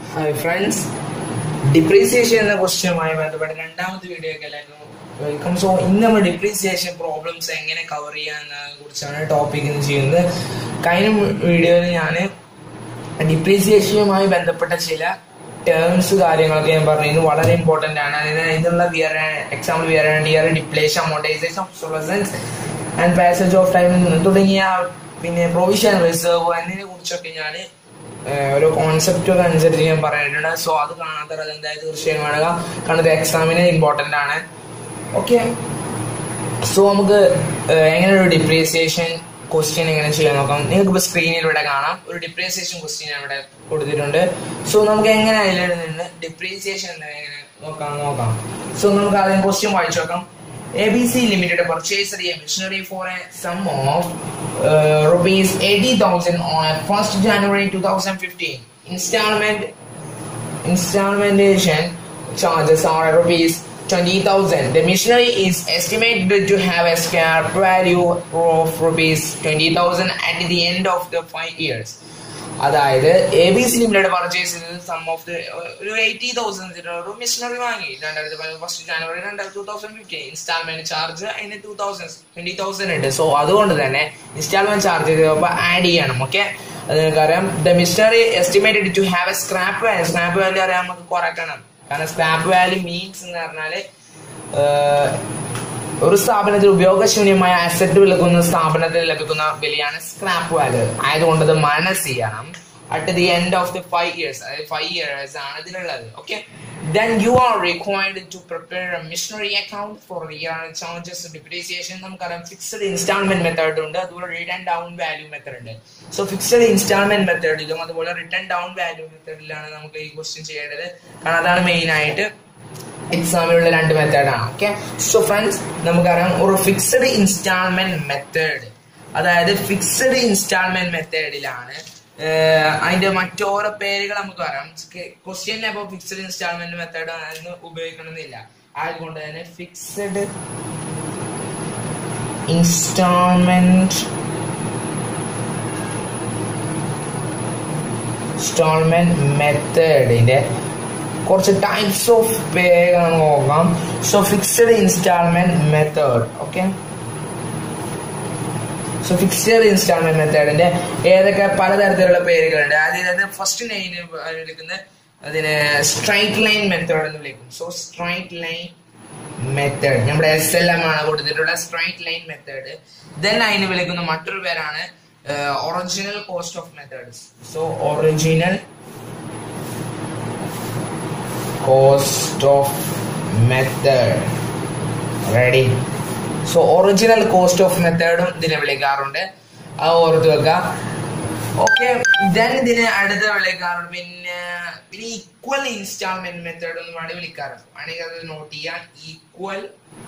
Hi friends depreciation എന്ന ക്വസ്റ്റ്യനുമായി ബന്ധപ്പെട്ട രണ്ടാമത്തെ വീഡിയോക്ക് എല്ലാവർക്കും വെൽക്കം സോ ഇന്ന് നമ്മൾ ഡിപ്രീസിയേഷൻ പ്രോബ്ലംസ് എങ്ങനെ കവർ ചെയ്യാന്നതിനെ കുറിച്ചാണ് ടോപ്പിക് ഇന്ന് ചെയ്യുന്നത് കഴിഞ്ഞ വീഡിയോയിൽ ഞാൻ ഡിപ്രീസിയേഷനുമായി ബന്ധപ്പെട്ട ചില ടേംസ് കാര്യങ്ങളൊക്കെ ഞാൻ പറഞ്ഞിരുന്നു വളരെ ഇമ്പോർട്ടന്റ് ആണ് അതായത് ഇതിനുള്ള wear example wear and tear depletion amortisation of obsolescence and passage of time തുടങ്ങിയ പിന്നെ പ്രൊവിഷൻ റിസർവ് എന്നതിനെ കുറിച്ചൊക്കെ ഞാൻ ഒരു കോൺസെപ്റ്റ് ഒക്കെ അനുസരിച്ച് ഞാൻ പറഞ്ഞിട്ടുണ്ട് സോ അത് കാണാത്തവർ അതെന്തായാലും തീർച്ചയായും കാണുക കാരണം ഇത് എക്സാമിന് ഇമ്പോർട്ടന്റ് ആണ് ഓക്കെ സോ നമുക്ക് ഏഹ്, എങ്ങനെ ഒരു ഡിപ്രീസിയേഷൻ ക്വസ്റ്റ്യൻ എങ്ങനെ ചെയ്യാൻ നോക്കാം നിങ്ങൾക്ക് ഇപ്പോൾ സ്ക്രീനിൽ ഇവിടെ കാണാം ഒരു ഡിപ്രീസിയേഷൻ ക്വസ്റ്റ്യൻ ഇവിടെ കൊടുത്തിട്ടുണ്ട് സോ നമുക്ക് എങ്ങനെ അതിൽ നിന്ന് ഡിപ്രീസിയേഷൻ എങ്ങനെ നോക്കാം നോക്കാം സോ നമുക്ക് ആദ്യം ക്വസ്റ്റ്യൻ വായിച്ചു നോക്കാം A B C limited purchase a machinery for a sum of rupees eighty thousand on first January two thousand fifteen instalment installmentation charges are rupees 20,000. The machinery is estimated to have a scrap value of rupees 20,000 at the end of the five years. അതായത് A B C limited purchase ചെയ്തത് sum of the ഒരു eighty thousand ഒരു machinery വാങ്ങി രണ്ടായിരത്തി first January രണ്ടായിരത്തി two thousand fifteen instalment charge അതിന് two thousand twenty thousand ഉണ്ട് so അതുകൊണ്ട് തന്നെ ഇൻസ്റ്റാൾമെന്റ് ചാർജ് ചെയ്തപ്പോൾ ആഡ് ചെയ്യണം ഓക്കെ അത് നിങ്ങൾക്കറിയാം the machinery estimated to have a scrap value scrap value അറിയാൻ നമുക്ക് കുറയ്ക്കണം കാരണം സ്ക്രാപ്പ് വാല്യൂ മീൻസ് എന്ന് പറഞ്ഞാല് ഏഹ്, ഒരു സ്ഥാപനത്തിൽ ഉപയോഗശൂന്യമായ അസറ്റ് വിൽക്കുന്ന സ്ഥാപനത്തിൽ ലഭിക്കുന്ന വിലയാണ് സ്ക്രാപ്പ് വാല്യൂ ആയതുകൊണ്ട് ഇത് മൈനസ് ചെയ്യണം at the end of the five years അതായത് ഫൈവ് ഇയേഴ്സ് ആണ് ഇതിലുള്ളത് okay then you are required to prepare a machinery account for year charges depreciation നമുക്കറിയാം ഫിക്സഡ് ഇൻസ്റ്റാൾമെന്റ് മെത്തേഡ് ഉണ്ട് അതുപോലെ റിട്ടേൺ ഡൗൺ വാല്യൂ മെത്തേഡ് ഉണ്ട് so fixed instalment മെത്തേഡിലും അതുപോലെ written down value മെത്തേഡിലാണ് നമുക്ക് ഈ ക്വസ്റ്റ്യൻ ചെയ്യേണ്ടത് കാരണം അതാണ് മെയിൻ ആയിട്ട് എക്സാമിലുള്ള രണ്ട് മെത്തേഡാണ് ഓക്കെ സോ ഫ്രണ്ട്സ് നമുക്കറിയാം ഒരു ഫിക്സഡ് ഇൻസ്റ്റാൾമെന്റ് മെത്തേഡ് അതായത് ഫിക്സഡ് ഇൻസ്റ്റാൾമെന്റ് മെത്തേഡിലാണ് അതിന്റെ മറ്റോരോ പേരുകൾ നമുക്ക് പറയാം ക്വസ്റ്റ്യനിൽ അപ്പോൾ ഫിക്സഡ് ഇൻസ്റ്റാൾമെന്റ് മെത്തേഡ് എന്ന് ഉപയോഗിക്കണമെന്നില്ല അതുകൊണ്ട് തന്നെ ഫിക്സഡ് ഇൻസ്റ്റാൾമെന്റ് ഇൻസ്റ്റാൾമെന്റ് മെത്തേഡിന്റെ കുറച്ച് ടൈപ്സ് ഓഫ് പേരുകൾ നമുക്ക് നോക്കാം so fixed instalment method okay so fixed instalment മെത്തേഡിന്റെ ഏതൊക്കെ പലതരത്തിലുള്ള പേരുകളുണ്ട് അതായത് ഫസ്റ്റ് ലൈൻ വിളിക്കുന്ന അതിന് സ്ട്രൈറ്റ് ലൈൻ മെത്തേഡ് എന്ന് വിളിക്കും സോ സ്ട്രൈറ്റ് ലൈൻ മെത്തേഡ് നമ്മുടെ എസ് എൽ എം ആണ് കൊടുത്തിട്ടുള്ള സ്ട്രൈറ്റ് ലൈൻ മെത്തേഡ് ദെൻ അതിന് വിളിക്കുന്ന മറ്റൊരു പേരാണ് original cost of methods so original cost of method ready so original cost of മെത്തേഡും ഇതിനെ വിളിക്കാറുണ്ട് അത് ഓർത്ത് വെക്കുക ഓക്കെ ദെൻ ഇതിനെ അടുത്ത് വിളിക്കാറുണ്ട് പിന്നെ പിന്നെ ഈക്വൽ ഇൻസ്റ്റാൾമെന്റ് മെത്തേഡ് എന്ന് വേണ്ടി വിളിക്കാറുണ്ട് വേണമെങ്കിൽ അത് നോട്ട് ചെയ്യാൻ equal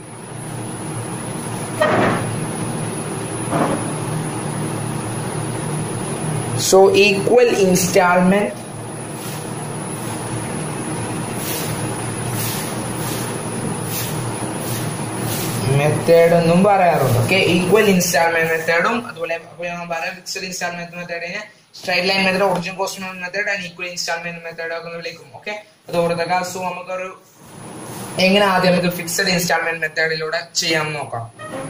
so equal instalment method എന്നും പറയാറുണ്ട് ഓക്കെ ഈക്വൽ ഇൻസ്റ്റാൾമെന്റ് മെത്തേഡും അതുപോലെ അപ്പോൾ ഞാൻ പറയാം ഫിക്സഡ് ഇൻസ്റ്റാൾമെന്റ് മെത്തേഡിനെ straight line method original cost method and equal instalment method ഒക്കെ ഒന്ന് വിളിക്കും ഓക്കെ അത് ഓർത്തക്ക സോ നമുക്കൊരു എങ്ങനെ ആദ്യം നമുക്ക് ഫിക്സഡ് ഇൻസ്റ്റാൾമെന്റ് മെത്തേഡിലൂടെ ചെയ്യാം നോക്കാം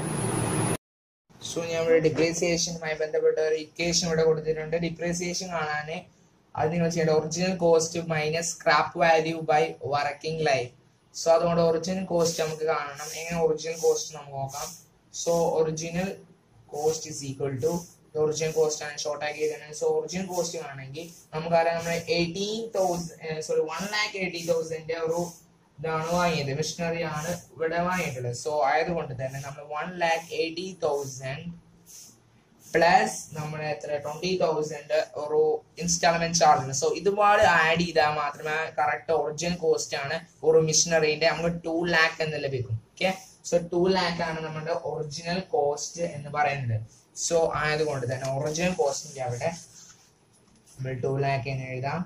സോ ഞാൻ ഇവിടെ ഡിപ്രീസിയേഷനുമായി ബന്ധപ്പെട്ട ഒരു ഇക്വേഷൻ ഇവിടെ കൊടുത്തിട്ടുണ്ട് ഡിപ്രീസിയേഷൻ കാണാൻ അത് നിങ്ങൾ ചെയ്യേണ്ട original cost minus scrap value by working life so അതുകൊണ്ട് ഒറിജിനൽ കോസ്റ്റ് നമുക്ക് കാണണം എങ്ങനെ ഒറിജിനൽ കോസ്റ്റ് നമുക്ക് നോക്കാം so original cost is equal to original cost ആണ് ഷോർട്ട് ആക്കി എഴുതുന്നത് സോ ഒറിജിനൽ കോസ്റ്റ് ആണെങ്കിൽ നമുക്കറിയാം നമ്മൾ eighteen thousand sorry one lakh eighty thousand ഒരു ഇതാണ് വാങ്ങിയത് മിഷനറി ആണ് ഇവിടെ വാങ്ങിയിട്ടുള്ളത് സോ ആയതുകൊണ്ട് തന്നെ നമ്മൾ one lakh eighty thousand plus നമ്മൾ എത്ര ട്വന്റി തൗസൻഡ് ഒരു ഇൻസ്റ്റാൾമെന്റ് ചാർജ് സോ ഇതുപാട് ആഡ് ചെയ്താൽ മാത്രമേ കറക്റ്റ് ഒറിജിനൽ കോസ്റ്റ് ആണ് ഒരു മിഷനറിന്റെ നമുക്ക് ടു ലാക്ക് എന്ന് ലഭിക്കും ഓക്കെ സോ ടു ലാക്ക് ആണ് നമ്മുടെ ഒറിജിനൽ കോസ്റ്റ് എന്ന് പറയുന്നത് സോ ആയതുകൊണ്ട് തന്നെ ഒറിജിനൽ കോസ്റ്റിന്റെ അവിടെ നമ്മൾ ടു ലാക്ക് എന്ന് എഴുതാം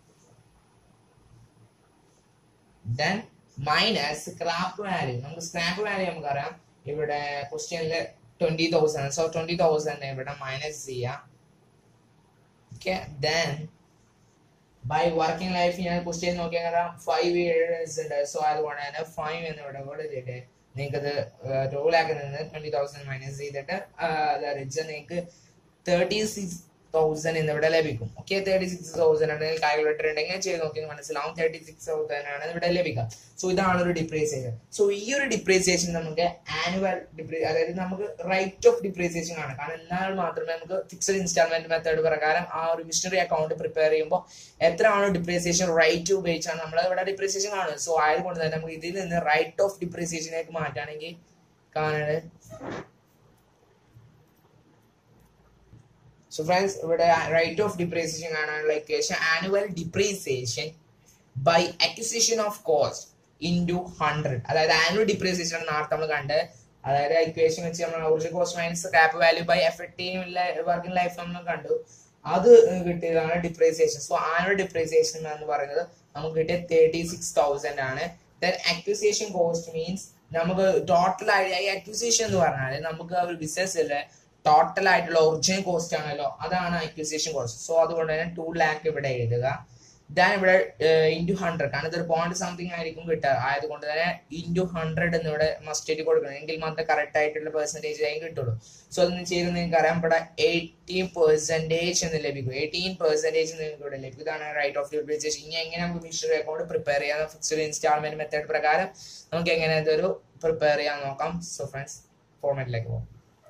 ദെൻ മൈനസ് സ്ക്രാപ്പ് വാല്യൂ നമുക്ക് സ്ക്രാപ്പ് വാല്യൂ നമുക്കറിയാം ഇവിടെ ക്വസ്റ്റ്യനിൽ twenty thousand so twenty thousand ഇവിടെ മൈനസ് ചെയ്യാം okay then by working life ഞാൻ ക്വസ്റ്റ്യൻ നോക്കിയാൽ കാരണം ഫൈവ് ഇയേഴ്സ് ഉണ്ട് സോ അതുകൊണ്ട് തന്നെ ഫൈവ് എന്ന് ഇവിടെ കൊടുത്തിട്ട് നിങ്ങൾക്കത് ടൂ ലാക്കിൽ നിന്ന് ട്വന്റി തൗസൻഡ് മൈനസ് ചെയ്തിട്ട് റിച്ച് നിങ്ങൾക്ക് തേർട്ടി സിക്സ് തൗസൻഡ് എന്നിവിടെ ലഭിക്കും ഓക്കെ തേർട്ടി സിക്സ് തൗസൻഡ് ആണ് കാൽക്കുലേറ്റർ ഉണ്ടെങ്കിൽ ചെയ്ത് നോക്കി മനസ്സിലാവും തേർട്ടി സിക്സ് തൗസൻഡ് ആണ് ഇവിടെ ലഭിക്കുക സോ ഇതാണ് ഒരു ഡിപ്രീസിയേഷൻ സോ ഈ ഒരു ഡിപ്രീസിയേഷൻ നമുക്ക് ആനുവൽ ഡിപ്രീ അതായത് നമുക്ക് റൈറ്റ് ഓഫ് ഡിപ്രീസിയേഷൻ ആണ് കാരണം എന്നാൽ മാത്രമേ നമുക്ക് ഫിക്സഡ് ഇൻസ്റ്റാൾമെന്റ് മെത്തേഡ് പ്രകാരം ആ ഒരു മിഷനറി അക്കൗണ്ട് പ്രിപ്പയർ ചെയ്യുമ്പോൾ എത്രയാണോ ഡിപ്രീസിയേഷൻ റൈറ്റ് ഉപയോഗിച്ചാണ് നമ്മൾ ഇവിടെ ഡിപ്രീസിയേഷൻ കാണുന്നത് സോ ആയതുകൊണ്ട് തന്നെ നമുക്ക് ഇതിൽ നിന്ന് റൈറ്റ് ഓഫ് ഡിപ്രീസിയേഷനിലേക്ക് മാറ്റുകയാണെങ്കിൽ കാണുന്നത് സോ ഫ്രണ്ട്സ് ഇവിടെ റൈറ്റ് ഓഫ് ഡിപ്രീസിയേഷൻ കാണാനുള്ള equation annual depreciation by acquisition of cost into hundred അതായത് ആനുവൽ ഡിപ്രീസിയേഷൻ നേരത്തെ നമ്മൾ കണ്ട് അതായത് ഇക്വേഷൻ വെച്ച് നമ്മൾ original cost minus scrap value by effective working life നമ്മൾ കണ്ടു അത് കിട്ടിയതാണ് ഡിപ്രീസിയേഷൻ സോ ആനുവൽ ഡിപ്രീസിയേഷൻ എന്ന് പറയുന്നത് നമുക്ക് കിട്ടിയ തേർട്ടി സിക്സ് തൗസൻഡ് ആണ് ദെൻ അക്വിസിയേഷൻ കോസ്റ്റ് മീൻസ് നമുക്ക് ടോട്ടൽ ആയി അക്വിസിയേഷൻ എന്ന് പറഞ്ഞാൽ നമുക്ക് ഒരു ബിസിനസ്സിലെ ടോട്ടൽ ആയിട്ടുള്ള ഒറിജിനൽ കോസ്റ്റ് ആണല്ലോ അതാണ് അക്വിസിയേഷൻ കോസ്റ്റ് സോ അതുകൊണ്ട് തന്നെ ടു ലാക്ക് ഇവിടെ എഴുതുക ദാൻ ഇവിടെ ഇൻറ്റു ഹൺഡ്രഡ് കാരണം ഇതൊരു പോയിന്റ് സംതിങ് ആയിരിക്കും കിട്ടുക ആയതുകൊണ്ട് തന്നെ ഇൻറ്റു ഹൺഡ്രഡ് എന്ന് ഇവിടെ മസ്റ്റ് കൊടുക്കണം എങ്കിൽ മാത്രമേ കറക്റ്റ് ആയിട്ടുള്ള പെർസെൻറ്റേജ് ആയി കിട്ടുള്ളൂ സോ അതൊന്ന് ചെയ്ത് നിങ്ങൾക്ക് അറിയാം ഇവിടെ എയ്റ്റീൻ പെർസെൻറ്റേജ് എന്ന് ലഭിക്കും എയ്റ്റീൻ പെർസെൻറ്റേജ് നിങ്ങൾക്ക് ഇവിടെ ലഭിക്കും ഇതാണ് റൈറ്റ് ഓഫ് യൂട്ടിലൈസേഷൻ ഇനി എങ്ങനെ നമുക്ക് മിഷണറി അക്കൗണ്ട് പ്രിപ്പയർ ചെയ്യാം ഫിക്സ്ഡ് ഇൻസ്റ്റാൾമെന്റ് മെത്തേഡ് പ്രകാരം നമുക്ക് എങ്ങനെ ഇതൊരു പ്രിപ്പയർ ചെയ്യാൻ നോക്കാം സോ ഫ്രണ്ട്സ് ഫോർമാറ്റിലേക്ക് പോകും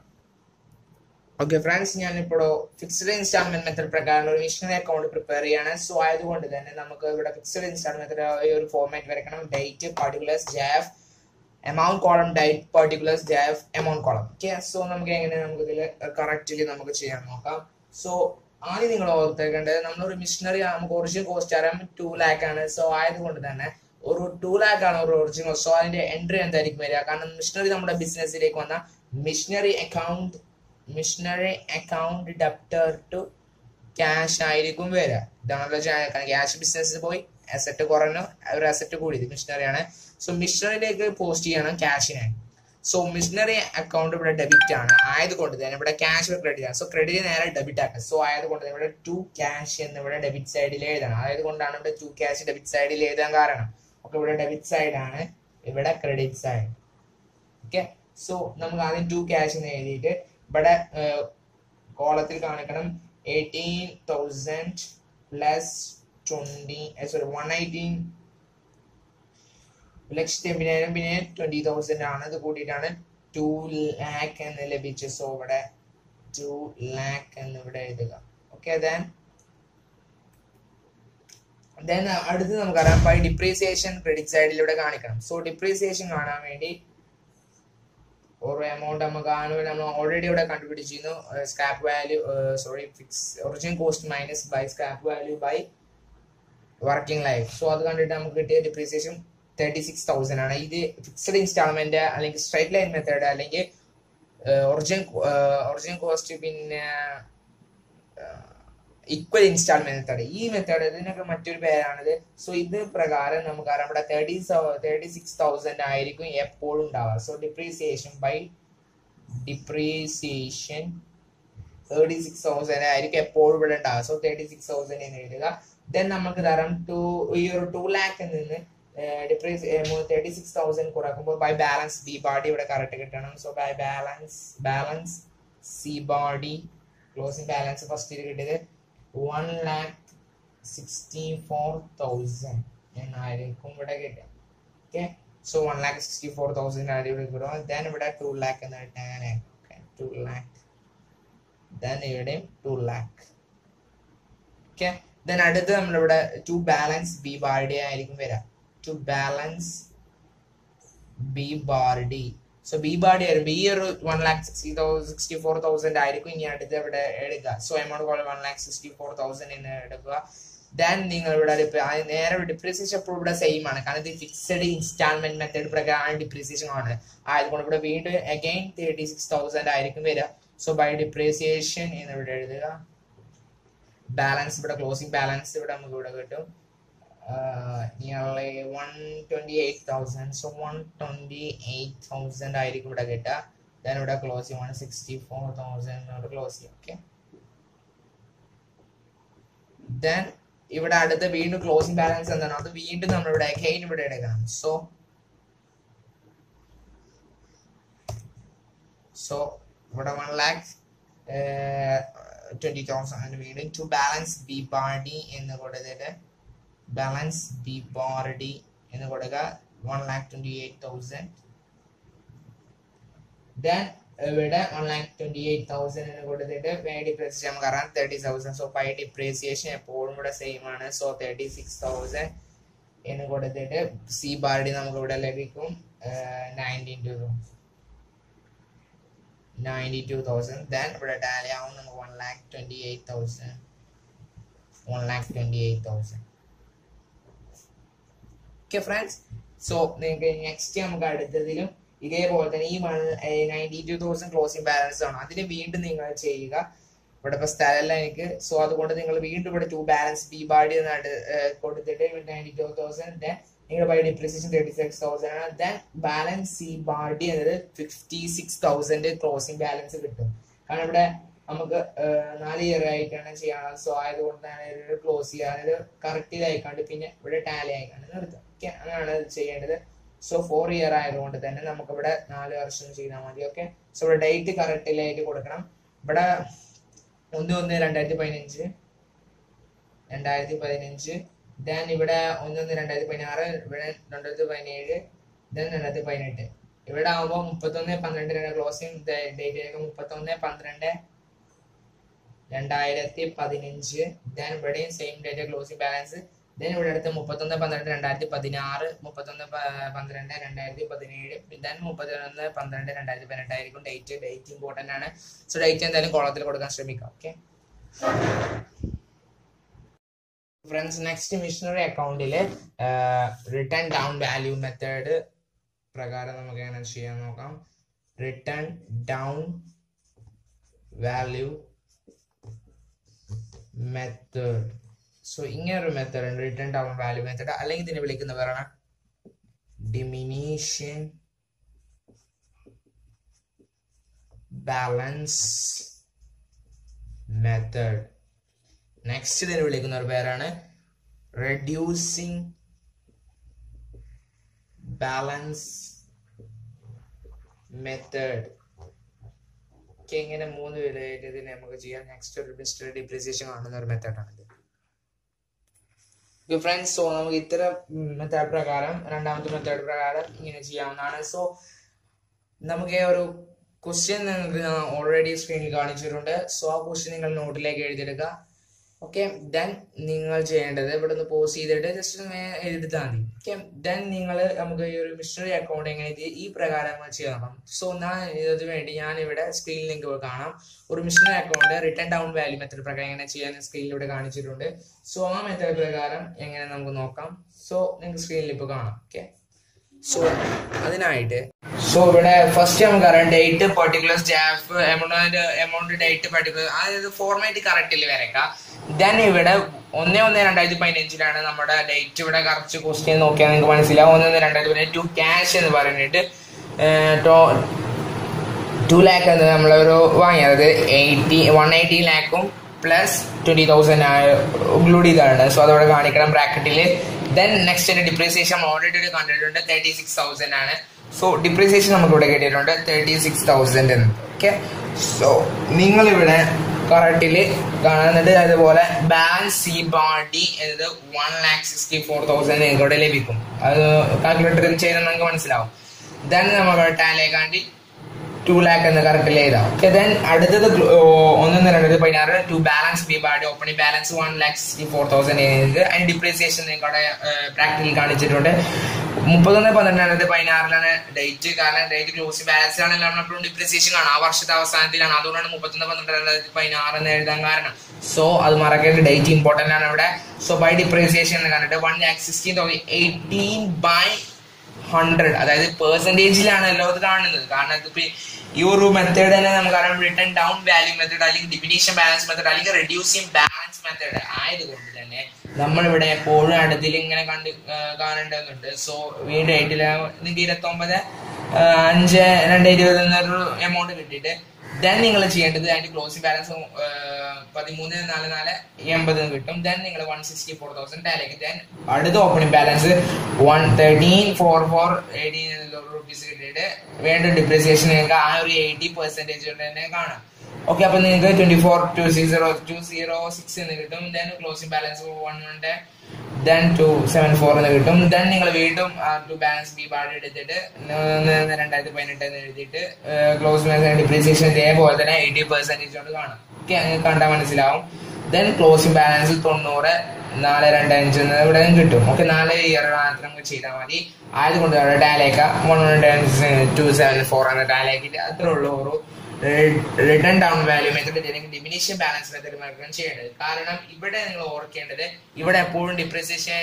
ഓക്കെ ഫ്രണ്ട്സ് ഞാനിപ്പോൾ ഫിക്സ്ഡ് ഇൻസ്റ്റാൾമെന്റ് മെത്തഡ് പ്രകാരം ഒരു മിഷനറി അക്കൗണ്ട് പ്രിപ്പയർ ചെയ്യാണ് സോ ആയതുകൊണ്ട് തന്നെ നമുക്ക് ഇവിടെ ഫിക്സ്ഡ് ഇൻസ്റ്റാൾമെന്റ് മെത്തഡ് ഒരു ഫോർമാറ്റ് വരയ്ക്കണം ഡേറ്റ് പർട്ടിക്കുലേഴ്സ് ജാഫ് എമൗണ്ട് കോളം ഡേറ്റ് പർട്ടിക്കുലേഴ്സ് ജാഫ് എമൗണ്ട് കോളം ഓക്കെ സോ നമുക്ക് എങ്ങനെ നമുക്ക് ഇതിൽ കറക്റ്റ്ലി നമുക്ക് ചെയ്യാൻ നോക്കാം സോ ആദ്യം നിങ്ങൾ ഓർത്തേക്കേണ്ടത് നമ്മളൊരു മിഷനറി നമുക്ക് ഒറിജിനൽ കോസ്റ്റ് അറിയാം ടു ലാക്ക് ആണ് സോ ആയതുകൊണ്ട് തന്നെ ഒരു ടു ലാക്ക് ആണ് ഒരു ഒറിജിനൽ സോ അതിന്റെ എൻട്രി എന്തായിരിക്കും വരിക കാരണം മിഷനറി നമ്മുടെ ബിസിനസ്സിലേക്ക് വന്ന machinery account machinery account debtor to cash ആയിരിക്കും വരിക ഇതാണല്ലോ ക്യാഷ് ബിസിനസ് പോയി അസറ്റ് കുറഞ്ഞു ഒരു അസറ്റ് കൂടി മിഷനറി ആണ് സോ മിഷനറിയിലേക്ക് പോസ്റ്റ് ചെയ്യണം ക്യാഷിനെ സോ മിഷനറി അക്കൗണ്ട് ഇവിടെ ഡെബിറ്റ് ആണ് ആയതുകൊണ്ട് തന്നെ ഇവിടെ ക്യാഷ് ക്രെഡിറ്റ് ആണ് സോ ക്രെഡിറ്റ് നേരെ ഡെബിറ്റ് ആക്കാം സോ ആയതുകൊണ്ട് തന്നെ ഇവിടെ ടു ക്യാഷ് എന്ന് ഇവിടെ ഡെബിറ്റ് സൈഡിൽ എഴുതണം അതായത് കൊണ്ടാണ് ഇവിടെ ടു ക്യാഷ് ഡെബിറ്റ് സൈഡിൽ എഴുതാൻ കാരണം ഓക്കെ ഇവിടെ ഡെബിറ്റ് സൈഡ് ആണ് ഇവിടെ ക്രെഡിറ്റ് സൈഡ് ഓക്കെ സോ നമുക്ക് ആദ്യം ടു ക്യാഷ് എന്ന് എഴുതിയിട്ട് ഇവിടെ കോളത്തിൽ കാണിക്കണം eighteen thousand plus twenty sorry one eighteen ലക്ഷത്തി എൺപതിനായിരം പിന്നെ ട്വന്റി തൗസൻഡ് ആണ് ഇത് കൂട്ടിയിട്ടാണ് ടു ലാക്ക് എന്ന് ലഭിച്ചു സോ ഇവിടെ ടു ലാക്ക് എന്ന് ഇവിടെ എഴുതുക ഓക്കെ ദെൻ ദെൻ അടുത്ത് നമുക്കറിയാം ബൈ ഡിപ്രീസിയേഷൻ ക്രെഡിറ്റ് സൈഡിൽ ഇവിടെ കാണിക്കണം സോ ഡിപ്രീസിയേഷൻ കാണാൻ വേണ്ടി ഒരു എമൗണ്ട് നമുക്ക് ആനുവൽ നമ്മൾ ഓൾറെഡി ഇവിടെ കണ്ടുപിടിച്ചിരുന്നു scrap value sorry fix original cost minus by scrap value by working life so അത് കണ്ടിട്ട് നമുക്ക് കിട്ടിയ ഡിപ്രീസിയേഷൻ തേർട്ടി സിക്സ് തൗസൻഡ് ആണ് ഇത് ഫിക്സഡ് ഇൻസ്റ്റാൾമെന്റ് അല്ലെങ്കിൽ സ്ട്രൈറ്റ് ലൈൻ മെത്തേഡ് അല്ലെങ്കിൽ ഒറിജിനൽ ഒറിജിനൽ കോസ്റ്റ് പിന്നെ ഈക്വൽ ഇൻസ്റ്റാൾമെന്റ് മെത്തേഡ് ഈ മെത്തേഡ് ഇതിനൊക്കെ മറ്റൊരു പേരാണിത് സോ ഇത് പ്രകാരം നമുക്ക് അറിയാം ഇവിടെ തേർട്ടി തേർട്ടി സിക്സ് തൗസൻഡ് ആയിരിക്കും എപ്പോഴും ഉണ്ടാവുക so depreciation by depreciation thirty six thousand ആയിരിക്കും എപ്പോഴും ഇവിടെ ഉണ്ടാവുക സോ തേർട്ടി സിക്സ് തൗസൻഡ് എന്ന് എഴുതുക ദെൻ നമുക്ക് തരാം ടു ഈ ഒരു ടു ലാക്ക് നിന്ന് ഡിപ്രീസ് തേർട്ടി സിക്സ് തൗസൻഡ് കുറക്കുമ്പോൾ ബൈ ബാലൻസ് ബി ബാഡി ഇവിടെ കറക്റ്റ് കിട്ടണം so by balance balance C bar D closing balance first കിട്ടിയത് one lakh sixty four thousand എന്നായിരിക്കും ഇവിടെ കിട്ടുക okay so one lakh sixty four thousand ആയിരിക്കും ഇവിടെ കിട്ടും ദെൻ ഇവിടെ ടു ലാക്ക് എന്ന് കിട്ടാൻ ഓക്കെ ടു ലാക്ക് ദെൻ ഇവിടെയും ടു ലാക്ക് ഓക്കെ ദെൻ അടുത്ത് നമ്മളിവിടെ to balance B bar D ആയിരിക്കും വരിക to balance B bar D so B bar D ആയിരുന്നു ഈ ഒരു one lakh sixty thousand sixty four thousand ആയിരിക്കും ഇനി അടുത്ത് ഇവിടെ എടുക്കുക സോ എമൗണ്ട് കോൾ one lakh sixty four thousand എന്ന് എടുക്കുക ദെൻ നിങ്ങൾ ഇവിടെ നേരെ ഡിപ്രീസിയേഷൻ എപ്പോഴും ഇവിടെ സെയിം ആണ് കാരണം ഇത് ഫിക്സഡ് ഇൻസ്റ്റാൾമെന്റ് മെത്തേഡ് പ്രകാരം ഡിപ്രീസിയേഷൻ ആണ് ആയതുകൊണ്ട് ഇവിടെ വീണ്ടും അഗൈൻ തേർട്ടി സിക്സ് തൗസൻഡ് ആയിരിക്കും വരിക സോ ബൈ ഡിപ്രീസിയേഷൻ എന്ന് ഇവിടെ എഴുതുക ബാലൻസ് ഇവിടെ ക്ലോസിംഗ് ബാലൻസ് ഇവിടെ നമുക്ക് ഇവിടെ കിട്ടും nearly one twenty eight thousand so one twenty eight thousand ആയിരിക്കും ഇവിടെ കിട്ടുക ദെൻ ഇവിടെ ക്ലോസ് ചെയ്യും വൺ സിക്സ്റ്റി ഫോർ തൗസൻഡ് ഇവിടെ ക്ലോസ് ചെയ്യും ഓക്കെ ദെൻ ഇവിടെ അടുത്ത് വീണ്ടും ക്ലോസിംഗ് ബാലൻസ് എന്താണ് അത് വീണ്ടും നമ്മൾ ഇവിടെ അഗൈൻ ഇവിടെ എടുക്കണം സോ സോ ഇവിടെ വൺ ലാക്ക് ട്വന്റി തൗസൻഡ് വീണ്ടും ടു ബാലൻസ് ബി ബാർഡി എന്ന് കൊടുത്തിട്ട് ബാലൻസ് ബി ബാർഡി എന്ന് കൊടുക്കുക one lakh twenty eight thousand then ഇവിടെ one lakh twenty eight thousand എന്ന് കൊടുത്തിട്ട് പേ ഡിപ്രീസിയേഷൻ നമുക്ക് അറിയാം thirty thousand so by depreciation എപ്പോഴും ഇവിടെ സെയിം ആണ് സോ തേർട്ടി സിക്സ് തൗസൻഡ് എന്ന് കൊടുത്തിട്ട് സി ബാർഡി നമുക്ക് ഇവിടെ ലഭിക്കും nineteen two ninety two thousand then ഇവിടെ ടാലി ആവും നമുക്ക് one lakh twenty eight thousand one lakh twenty eight thousand okay friends so നിങ്ങൾക്ക് നെക്സ്റ്റ് നമുക്ക് അടുത്തതിലും ഇതേപോലെ തന്നെ ഈ one ninety two thousand closing balance ആണ് അതിന് വീണ്ടും നിങ്ങൾ ചെയ്യുക ഇവിടെ ഇപ്പൊ സ്ഥലമല്ല എനിക്ക് സോ അതുകൊണ്ട് നിങ്ങൾ വീണ്ടും ഇവിടെ ടു ബാലൻസ് ബി ബാഡി എന്നായിട്ട് കൊടുത്തിട്ട് നയൻറ്റി ടു തൗസൻഡ് ദെൻ നിങ്ങളുടെ by depreciation thirty six thousand ആണ് ദെൻ ബാലൻസ് സി ബാഡി എന്നത് fifty six thousand closing balance കിട്ടും കാരണം ഇവിടെ നമുക്ക് നാല് ഇയർ ആയിട്ടാണ് ചെയ്യാനുള്ളത് സോ ആയതുകൊണ്ടാണ് ഇത് ക്ലോസ് ചെയ്യുക അതായത് കറക്റ്റ് ആയിക്കാണ്ട് പിന്നെ ഇവിടെ ടാലി ആയിക്കാണ്ട് നിർത്തുക ഓക്കെ അങ്ങനെയാണ് ഇത് ചെയ്യേണ്ടത് സോ ഫോർ ഇയർ ആയതുകൊണ്ട് തന്നെ നമുക്ക് ഇവിടെ നാല് വർഷം ചെയ്താൽ മതി ഓക്കെ സോ ഇവിടെ ഡേറ്റ് കറക്റ്റിലായിട്ട് കൊടുക്കണം ഇവിടെ ഒന്ന് ഒന്ന് രണ്ടായിരത്തി പതിനഞ്ച് രണ്ടായിരത്തി പതിനഞ്ച് ദെൻ ഇവിടെ ഒന്ന് ഒന്ന് രണ്ടായിരത്തി പതിനാറ് ഇവിടെ രണ്ടായിരത്തി പതിനേഴ് ദെൻ രണ്ടായിരത്തി പതിനെട്ട് ഇവിടെ ആകുമ്പോൾ മുപ്പത്തൊന്ന് പന്ത്രണ്ട് ക്ലോസിംഗ് ഡേറ്റ് മുപ്പത്തൊന്ന് പന്ത്രണ്ട് രണ്ടായിരത്തി പതിനഞ്ച് ദെൻ ഇവിടെയും same date closing balance then ഇവിടെ അടുത്ത് മുപ്പത്തൊന്ന് പന്ത്രണ്ട് രണ്ടായിരത്തി പതിനാറ് മുപ്പത്തൊന്ന് പന്ത്രണ്ട് രണ്ടായിരത്തി പതിനേഴ് ദെൻ മുപ്പത്തൊന്ന് പന്ത്രണ്ട് രണ്ടായിരത്തി പതിനെട്ടായിരിക്കും ഡേറ്റ് ഡേറ്റ് ഇമ്പോർട്ടൻ്റ് ആണ് സോ ഡേറ്റ് എന്തായാലും കോളത്തിൽ കൊടുക്കാൻ ശ്രമിക്കാം ഓക്കെ ഫ്രണ്ട്സ് നെക്സ്റ്റ് മിഷണറി അക്കൗണ്ടിൽ റിട്ടേൺ ഡൗൺ വാല്യൂ മെത്തേഡ് പ്രകാരം നമുക്ക് എങ്ങനെ ചെയ്യാൻ നോക്കാം written down value method so ഇങ്ങനൊരു മെത്തേഡ് ഉണ്ട് റിട്ടേൺ ഡൗൺ വാല്യൂ മെത്തേഡ് അല്ലെങ്കിൽ ഇതിനെ വിളിക്കുന്ന പേരാണ് ഡിമിനീഷൻ ബാലൻസ് മെത്തേഡ് നെക്സ്റ്റ് ഇതിനെ വിളിക്കുന്ന ഒരു പേരാണ് റെഡ്യൂസിങ് ബാലൻസ് മെത്തേഡ് ഒക്കെ ഇങ്ങനെ മൂന്ന് വിലയായിട്ട് ഇതിനെ നമുക്ക് ചെയ്യാം നെക്സ്റ്റ് ഒരു മിസ്റ്റർ ഡിപ്രിസിയേഷൻ കാണുന്ന ഒരു മെത്തേഡാണിത് ഫ്രണ്ട്സ് സോ നമുക്ക് ഇത്തരം മെത്തേഡ് പ്രകാരം രണ്ടാമത്തെ മെത്തേഡ് പ്രകാരം ഇങ്ങനെ ചെയ്യാവുന്നതാണ് സോ നമുക്ക് ഒരു ക്വസ്റ്റ്യൻ നിങ്ങൾക്ക് ഓൾറെഡി സ്ക്രീനിൽ കാണിച്ചിട്ടുണ്ട് സോ ആ ക്വസ്റ്റ്യൻ നിങ്ങൾ നോട്ടിലേക്ക് എഴുതിയെടുക്കുക ഓക്കെ ദെൻ നിങ്ങൾ ചെയ്യേണ്ടത് ഇവിടെ നിന്ന് പോസ് ചെയ്തിട്ട് ജസ്റ്റ് ഒന്ന് എഴുതിട്ടാൽ മതി ഓക്കെ ദെൻ നിങ്ങൾ നമുക്ക് ഈ ഒരു മിഷണറി അക്കൗണ്ട് എങ്ങനെ ഇത് ഈ പ്രകാരം നമ്മൾ ചെയ്യാം സോ ഞാൻ ഇതിന് വേണ്ടി ഞാൻ ഇവിടെ സ്ക്രീനിൽ നിങ്ങൾക്ക് കാണാം ഒരു machinery account written down value method പ്രകാരം എങ്ങനെ ചെയ്യാൻ സ്ക്രീനിലൂടെ കാണിച്ചിട്ടുണ്ട് സോ ആ മെത്തേഡ് പ്രകാരം എങ്ങനെ നമുക്ക് നോക്കാം സോ നിങ്ങൾക്ക് സ്ക്രീനിൽ ഇപ്പോൾ കാണാം ഓക്കെ സോ അതിനായിട്ട് സോ ഇവിടെ ഫസ്റ്റ് നമുക്കറിയാം ഡേറ്റ് പെർട്ടിക്കുലർ സ്റ്റാഫ് എമൗണ്ട് എമൗണ്ട് ഡേറ്റ് പെർട്ടിക്കുലർ അതായത് ഫോർമാറ്റ് കറക്റ്റിൽ വരക്കാം ദെൻ ഇവിടെ ഒന്ന് ഒന്ന് രണ്ടായിരത്തി പതിനഞ്ചിലാണ് നമ്മുടെ ഡേറ്റ് ഇവിടെ കറക്റ്റ് ക്വസ്റ്റ്യൻ നോക്കിയാൽ നിങ്ങൾക്ക് മനസ്സിലാവും ഒന്ന് ഒന്ന് രണ്ടായിരത്തി പതിനഞ്ച് ടു ക്യാഷ് എന്ന് പറഞ്ഞിട്ട് ടു ലാക്ക് എന്ന് നമ്മളൊരു വാങ്ങിയത് എയ്റ്റി വൺ എയ്റ്റി ലാക്കും പ്ലസ് ട്വന്റി തൗസൻഡ് ഇൻക്ലൂഡ് ചെയ്താണ് സോ അതവിടെ കാണിക്കണം ബ്രാക്കറ്റിൽ ദെൻ നെക്സ്റ്റ് ഡിപ്രീസിയേഷൻ ഓൾറെഡി കണ്ടിട്ടുണ്ട് തേർട്ടി സിക്സ് തൗസൻഡ് ആണ് സോ ഡിപ്രീസിയേഷൻ നമുക്ക് ഇവിടെ കിട്ടിയിട്ടുണ്ട് തേർട്ടി സിക്സ് തൗസൻഡ് എന്ന് ഓക്കെ സോ നിങ്ങളിവിടെ കറക്റ്റിൽ കാണുന്നുണ്ട് അതുപോലെ ബാലൻസ് സി ബാഡി എന്നത് one lakh sixty four thousand നിങ്ങൾക്ക് ഇവിടെ ലഭിക്കും അത് കാൽക്കുലേറ്ററിൽ ചെയ്താൽ നിങ്ങൾക്ക് മനസ്സിലാവും ദെൻ നമ്മൾ ടാലേക്കാണ്ടി ടു ലാക്ക് എന്ന് കറക്റ്റിൽ എഴുതാം ഓക്കെ ദെൻ അടുത്തത് ഒന്നൊന്ന് രണ്ടായിരത്തി പതിനാറ് to balance B bar D opening balance one lakh sixty four thousand എഴുതി അതിന് ഡിപ്രീസിയേഷൻ നിങ്ങളുടെ പ്രാക്ടിക്കൽ കാണിച്ചിട്ടുണ്ട് മുപ്പത്തൊന്ന് പന്ത്രണ്ട് രണ്ടായിരത്തി പതിനാറിലാണ് ഡേറ്റ് കാരണം ഡേറ്റ് ക്ലോസിംഗ് ബാലൻസ് ആണല്ലോ നമ്മളെപ്പോഴും ഡിപ്രീസിയേഷൻ കാണാം ആ വർഷത്തെ അവസാനത്തിലാണ് അതുകൊണ്ടാണ് മുപ്പത്തൊന്ന് പന്ത്രണ്ട് രണ്ടായിരത്തി പതിനാറ് എന്ന് എഴുതാൻ കാരണം സോ അത് മറക്കേണ്ട ഡേറ്റ് ഇമ്പോർട്ടന്റ് ആണ് ഇവിടെ സോ ബൈ ഡിപ്രീസിയേഷൻ എന്ന് കണ്ടിട്ട് one lakh sixteen thousand eighteen by hundred അതായത് പെർസെൻറ്റേജിലാണ് എല്ലോ ഇത് കാണുന്നത് കാരണം ഇതിപ്പോ ഈ ഒരു മെത്തേഡ് തന്നെ നമുക്കറിയാം റിട്ടേൺ ഡൗൺ വാല്യൂ മെത്തേഡ് അല്ലെങ്കിൽ ഡിഫിനീഷൻ ബാലൻസ് മെത്തേഡ് അല്ലെങ്കിൽ റെഡ്യൂസിങ് ബാലൻസ് മെത്തേഡ് ആയതുകൊണ്ട് തന്നെ നമ്മളിവിടെ എപ്പോഴും അടുത്തിൽ ഇങ്ങനെ കണ്ട് കാണേണ്ടതുണ്ട് സോ വീണ്ടും എയ്റ്റില് നിങ്ങൾക്ക് ഇരുപത്തി ഒമ്പത് അഞ്ച് രണ്ട് ഇരുപത് എന്നൊരു എമൗണ്ട് കിട്ടിയിട്ട് ദെൻ നിങ്ങൾ ചെയ്യേണ്ടത് അതിന്റെ ക്ലോസിംഗ് ബാലൻസ് പതിമൂന്ന് നാല് നാല് എൺപത് കിട്ടും ദെൻ നിങ്ങൾ വൺ സിക്സ്റ്റി ഫോർ തൗസൻഡ് ടാലേക്ക് ദെൻ അടുത്ത opening balance one thirteen four four eighteen rupees കിട്ടിയിട്ട് വേണ്ട ഡിപ്രിസിയേഷൻ നിങ്ങൾക്ക് ആ ഒരു എയ്റ്റി പെർസെന്റേജ് കൊണ്ട് തന്നെ കാണാം ഓക്കെ അപ്പൊ നിങ്ങൾക്ക് twenty four two six zero two zero six എന്ന് കിട്ടും ദെൻ ക്ലോസിംഗ് ബാലൻസ് വൺ ഉണ്ട് ദെൻ ടു സെവൻ ഫോർ എന്ന് കിട്ടും ദെൻ നിങ്ങൾ വീണ്ടും ടു ബാലൻസ് ബി പാർട്ട് എടുത്തിട്ട് രണ്ടായിരത്തി പതിനെട്ട് എന്ന് എഴുതിയിട്ട് ക്ലോസ് ഡിപ്രീസിയേഷൻ ഇതേപോലെ തന്നെ എയ്റ്റി പെർസെന്റേജ് കൊണ്ട് കാണാം ഓക്കെ അങ്ങനെ കണ്ടാൽ മനസ്സിലാവും ദെൻ ക്ലോസിംഗ് ബാലൻസ് തൊണ്ണൂറ് നാല് രണ്ട് അഞ്ച് എന്ന് ഇവിടെ നിന്ന് കിട്ടും ഓക്കെ നാല് ഇയർ മാത്രം നമുക്ക് ചെയ്താൽ മതി ആയതുകൊണ്ട് അവിടെ ടാലേക്ക one hundred two seven four എന്ന ടാലേക്കിട്ട് അത്രേ ഉള്ളൂ ഒരു റിട്ടേൺ ഡൗൺ വാല്യൂ മെത്തഡ് അല്ലെങ്കിൽ ഡിമിനിഷൻ ബാലൻസ് മെത്തഡ് മാത്രം ചെയ്യേണ്ടത് കാരണം ഇവിടെ നിങ്ങൾ ഓർക്കേണ്ടത് ഇവിടെ എപ്പോഴും ഡിപ്രിസിയേഷൻ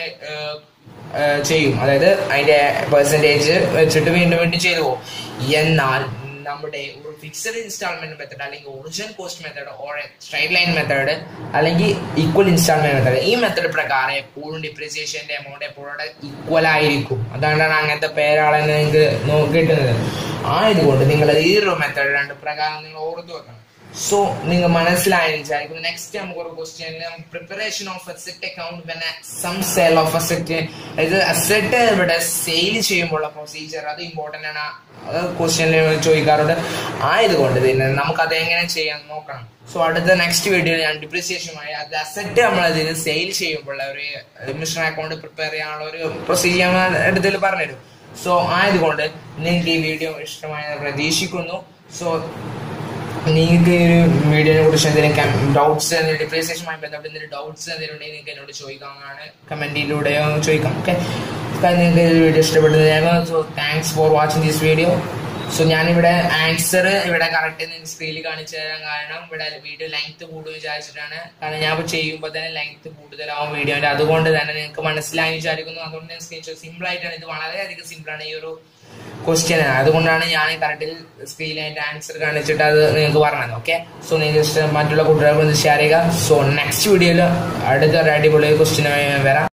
ചെയ്യും അതായത് അതിന്റെ പെർസെൻറ്റേജ് വെച്ചിട്ട് വീണ്ടും വീണ്ടും ചെയ്തു പോകും എന്നാൽ നമ്മുടെ ഒരു ഫിക്സഡ് ഇൻസ്റ്റാൾമെന്റ് മെത്തഡ് അല്ലെങ്കിൽ original cost method or straight line method അല്ലെങ്കിൽ ഈക്വൽ ഇൻസ്റ്റാൾമെന്റ് മെത്തഡ് ഈ മെത്തഡ് പ്രകാരം എപ്പോഴും ഡിപ്രിസിയേഷന്റെ എമൗണ്ട് എപ്പോഴും ഈക്വൽ ആയിരിക്കും അതുകൊണ്ടാണ് അങ്ങനത്തെ പേരാളെ നിങ്ങൾക്ക് കിട്ടുന്നത് ആയതുകൊണ്ട് നിങ്ങൾ ഈ ഒരു മെത്തഡ് രണ്ട് പ്രകാരം നിങ്ങൾ ഓർത്തു വെക്കണം സോ നിങ്ങൾ മനസ്സിലായെന്ന് വിചാരിക്കുന്നു നെക്സ്റ്റ് നമുക്ക് ഒരു question preparation of asset account പിന്നെ സം സെൽ ഓഫ് അസെറ്റ് അതായത് അസെറ്റ് ഇവിടെ സെയിൽ ചെയ്യുമ്പോഴുള്ള പ്രൊസീജിയർ അത് ഇമ്പോർട്ടന്റ് ആണ് അത് ക്വസ്റ്റ്യനിൽ ചോദിക്കാറുണ്ട് ആയതുകൊണ്ട് പിന്നെ നമുക്ക് അത് എങ്ങനെ ചെയ്യാൻ നോക്കണം സോ അടുത്ത നെക്സ്റ്റ് വീഡിയോയിൽ ഞാൻ ഡിപ്രിസിയേഷനുമായി അത് അസെറ്റ് നമ്മൾ അതിന് സെയിൽ ചെയ്യുമ്പോഴുള്ള ഒരു മിഷൻ അക്കൗണ്ട് പ്രിപ്പയർ ചെയ്യാനുള്ള ഒരു പ്രൊസീജിയർ എടുത്തിൽ പറഞ്ഞുതരും സോ ആയതുകൊണ്ട് നിങ്ങൾക്ക് ഈ വീഡിയോ ഇഷ്ടമായ പ്രതീക്ഷിക്കുന്നു സോ നിങ്ങൾക്ക് ഈ വീഡിയോനെ കുറിച്ച് എന്തെങ്കിലും ഡൗട്ട്സ് ഡിപ്രീസിയേഷനുമായി ബന്ധപ്പെട്ട് എന്തെങ്കിലും ഡൗട്ട്സ് എന്തെങ്കിലും ഉണ്ടെങ്കിൽ നിങ്ങൾക്ക് എന്നോട് ചോദിക്കാവുന്നതാണ് കമന്റിലൂടെയോ ചോദിക്കാം ഓക്കെ നിങ്ങൾക്ക് ഈ വീഡിയോ ഇഷ്ടപ്പെട്ടത് so thanks for watching this video so ഞാനിവിടെ ആൻസർ ഇവിടെ കറക്റ്റ് നിങ്ങൾക്ക് സ്ക്രീനിൽ കാണിച്ചു തരാൻ കാരണം ഇവിടെ വീഡിയോ ലെങ്ത് കൂടും വിചാരിച്ചിട്ടാണ് കാരണം ഞാൻ ഇപ്പോൾ ചെയ്യുമ്പോൾ തന്നെ ലെങ്ത് കൂടുതലാവും വീഡിയോന്റെ അതുകൊണ്ട് തന്നെ നിങ്ങൾക്ക് മനസ്സിലായി വിചാരിക്കുന്നു അതുകൊണ്ട് ഞാൻ സ്ക്രീൻഷോട്ട് സിമ്പിൾ ആയിട്ടാണ് ഇത് വളരെയധികം സിമ്പിൾ ആണ് ഈ ഒരു ക്വസ്റ്റ്യൻ അതുകൊണ്ടാണ് ഞാൻ കറക്റ്റിൽ സ്ക്രീനിൽ അതിന്റെ ആൻസർ കാണിച്ചിട്ട് അത് നിങ്ങൾക്ക് പറഞ്ഞത് ഓക്കെ സോ നിങ്ങൾ ജസ്റ്റ് മറ്റുള്ള കുട്ടികൾക്ക് ഒന്ന് ഷെയർ ചെയ്യുക സോ നെക്സ്റ്റ് വീഡിയോയിൽ അടുത്തൊരു അടിപൊളി ക്വസ്റ്റ്യനുമായി വരാം